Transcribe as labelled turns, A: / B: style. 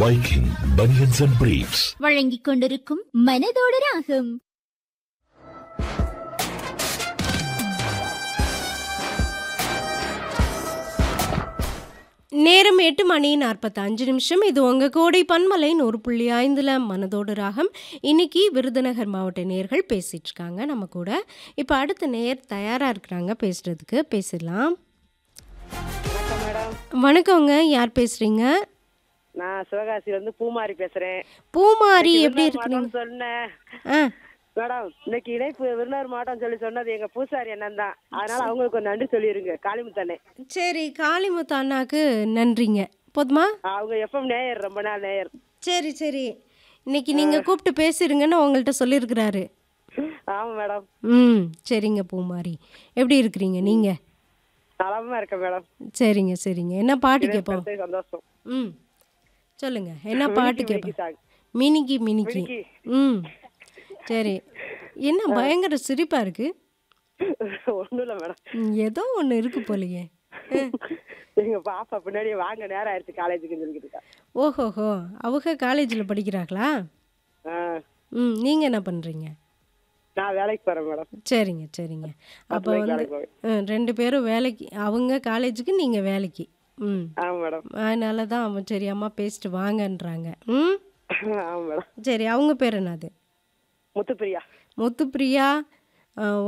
A: Viking Bunions and Briefs.
B: வழங்கிக் கொண்டிருக்கும் மனதோடு ராகம்
C: நேரம் எட்டு மணி நாற்பத்தஞ்சு நிமிஷம் இது உங்கள் கோடை பன்மலை நூறு புள்ளி ஐந்தில் மனதோடு ராகம் இன்னைக்கு விருதுநகர் மாவட்ட நேர்கள் பேசிட்டு இருக்காங்க நம்ம கூட இப்போ அடுத்த நேர் தயாராக இருக்கிறாங்க பேசுறதுக்கு பேசிடலாம்
D: வணக்கம் மேடம்
C: வணக்கங்க யார் பேசுறீங்க
D: நான் சிவகாசில இருந்து பூமாரி பேசுறேன்
C: பூமாரி
D: இன்னைக்கு
C: எப்படி
D: விருதுநகர்
C: இருக்கிறீங்க
D: மாவட்டம்னு சொன்னேன்
C: ஆ
D: மேடம் இன்னைக்கு இணைப்பு விருதுநகர் மாவட்டம் சொல்லி சொன்னது எங்க பூசாரி அண்ணன் தான் அதனால அவங்களுக்கு ஒரு நன்றி சொல்லிருங்க காளிமுத்தண்ணே
C: சரி காளிமுத்து அண்ணாக்கு நன்றிங்க போதுமா
D: அவங்க எப்பவும் நேயர் ரொம்ப நாள் நேயர்
C: சரி சரி இன்னைக்கு நீங்கள் கூப்பிட்டு பேசிருங்கன்னு உங்கள்கிட்ட சொல்லியிருக்கிறாரு
D: ஆமா மேடம்
C: ம் சரிங்க பூமாரி எப்படி இருக்கிறீங்க நீங்கள்
D: நலமா இருக்கேன் மேடம்
C: சரிங்க சரிங்க என்ன பாட்டு கேட்போம்
D: கிடைச்சது சந்தோஷம்
C: ம் சொல்லுங்க என்ன பாட்டு
D: மினிக்கி
C: கேட்போம்
D: சாங்.
C: மினிக்கி மினிக்கி
D: மினிக்கி.
C: ம் சரி என்ன பயங்கர சிரிப்பா இருக்கு
D: ஒண்ணும் இல்ல மேடம்
C: ம், ஏதோ ஒன்று இருக்கு போலயே
D: எங்க பாப்பா பின்னாடி வாங்க நேரம் ஆயிடுச்சு காலேஜுக்கு சொல்லிக்கிட்டு இருக்கா.
C: ஓஹோஹோ அவங்க காலேஜில் படிக்கிறாங்களா
D: ஆ,
C: ம் நீங்கள் என்ன பண்ணுறீங்க
D: நான் வேலைக்கு போறேன் மேடம்
C: சரிங்க சரிங்க அப்போ
D: மணிக்கு
C: வந்து
D: வேலைக்கு போவேன்.
C: ம், ரெண்டு பேரும் வேலைக்கு அவங்க காலேஜுக்கு நீங்கள் வேலைக்கு ம்
D: ஆமா மேடம்
C: அதனால தான் அவன் சரி அம்மா பேசிட்டு வாங்கன்றாங்க ம்
D: ஆமா மேடம்
C: சரி அவங்க பேர் என்னது
D: முத்துப்பிரியா
C: முத்துப்பிரியா